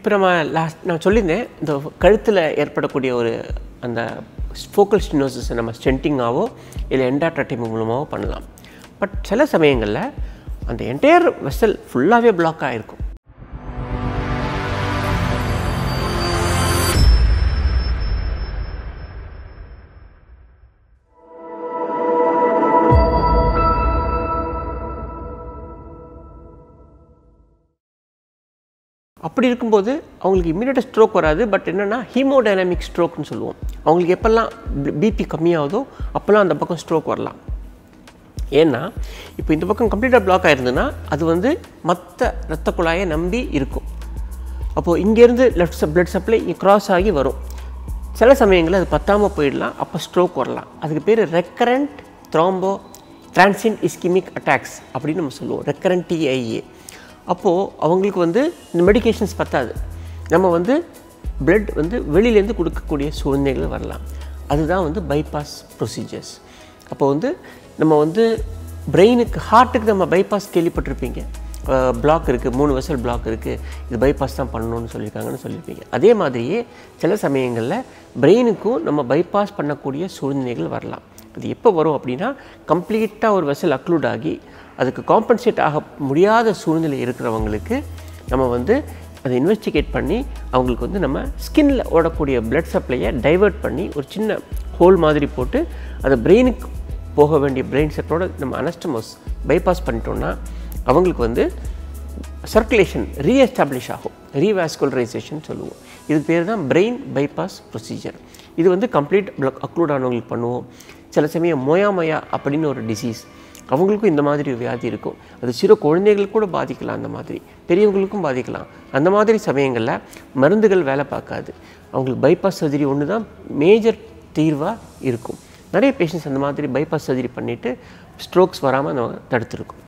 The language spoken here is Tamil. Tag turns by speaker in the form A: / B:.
A: இப்போ நம்ம லாஸ்ட் நான் சொல்லியிருந்தேன் இந்த கழுத்தில் ஏற்படக்கூடிய ஒரு அந்த ஃபோக்கல் ஸ்டினோசிஸை நம்ம ஸ்டென்டிங்காவோ இல்லை எண்டாட்ரட்டிம் மூலமாகவோ பண்ணலாம் பட் சில சமயங்களில் அந்த என்டையர் வெசல் ஃபுல்லாகவே பிளாக் ஆகிருக்கும் அப்படி இருக்கும்போது அவங்களுக்கு இம்மிடியட் ஸ்ட்ரோக் வராது பட் என்னென்னா ஹீமோடைனமிக் ஸ்ட்ரோக்னு சொல்லுவோம் அவங்களுக்கு எப்போல்லாம் பிபி கம்மியாகுதோ அப்போல்லாம் அந்த பக்கம் ஸ்ட்ரோக் வரலாம் ஏன்னா இப்போ இந்த பக்கம் கம்ப்ளீட்டாக பிளாக் ஆயிருந்ததுன்னா அது வந்து மற்ற இரத்த குழாயை நம்பி இருக்கும் அப்போது இங்கேருந்து லெஃப்ட் பிளட் சப்ளை கிராஸ் ஆகி வரும் சில சமயங்களில் அது பத்தாமல் போயிடலாம் அப்போ ஸ்ட்ரோக் வரலாம் அதுக்கு பேர் recurrent thrombo transient ischaemic attacks அப்படின்னு நம்ம சொல்லுவோம் ரெக்கரண்ட் டிஐஏ அப்போது அவங்களுக்கு வந்து இந்த மெடிகேஷன்ஸ் பத்தாது நம்ம வந்து பிளட் வந்து வெளியிலேருந்து கொடுக்கக்கூடிய சூழ்நிலைகள் வரலாம் அதுதான் வந்து பைபாஸ் ப்ரொசீஜர்ஸ் அப்போ வந்து நம்ம வந்து பிரெயினுக்கு ஹார்ட்டுக்கு நம்ம பைபாஸ் கேள்விப்பட்டிருப்பீங்க பிளாக் இருக்குது மூணு வெசல் பிளாக் இருக்குது இது பைபாஸ் தான் பண்ணணும்னு சொல்லியிருக்காங்கன்னு சொல்லியிருப்பீங்க அதே மாதிரியே சில சமயங்களில் பிரெயினுக்கும் நம்ம பைபாஸ் பண்ணக்கூடிய சூழ்நிலைகள் வரலாம் அது எப்போ வரும் அப்படின்னா கம்ப்ளீட்டாக ஒரு வெசல் அக்ளூட் ஆகி அதுக்கு காம்பன்சேட் ஆக முடியாத சூழ்நிலை இருக்கிறவங்களுக்கு நம்ம வந்து அதை இன்வெஸ்டிகேட் பண்ணி அவங்களுக்கு வந்து நம்ம ஸ்கின்ல ஓடக்கூடிய பிளட் சப்ளையை டைவர்ட் பண்ணி ஒரு சின்ன ஹோல் மாதிரி போட்டு அதை பிரெயினுக்கு போக வேண்டிய பிரெயின் செட்டோட நம்ம அனஸ்டமோஸ் பைபாஸ் பண்ணிட்டோம்னா அவங்களுக்கு வந்து சர்க்குலேஷன் ரீஎஸ்டாப்ளிஷ் ஆகும் ரீவாஸ்குலரைசேஷன் சொல்லுவோம் இதுக்கு பேர் தான் பிரெயின் பைபாஸ் ப்ரொசீஜர் இது வந்து கம்ப்ளீட் பிளக் அக்ளூட் ஆனவங்களுக்கு பண்ணுவோம் சில சமயம் மொயாமொயா அப்படின்னு ஒரு டிசீஸ் அவங்களுக்கும் இந்த மாதிரி ஒரு வியாதி இருக்கும் அது சிறு குழந்தைகளுக்கு கூட பாதிக்கலாம் அந்த மாதிரி பெரியவங்களுக்கும் பாதிக்கலாம் அந்த மாதிரி சமயங்களில் மருந்துகள் வேலை பார்க்காது அவங்களுக்கு பைபாஸ் சர்ஜரி ஒன்று தான் மேஜர் தீர்வாக இருக்கும் நிறைய பேஷண்ட்ஸ் அந்த மாதிரி பைபாஸ் சர்ஜரி பண்ணிவிட்டு ஸ்ட்ரோக்ஸ் வராமல் நம்ம தடுத்துருக்கோம்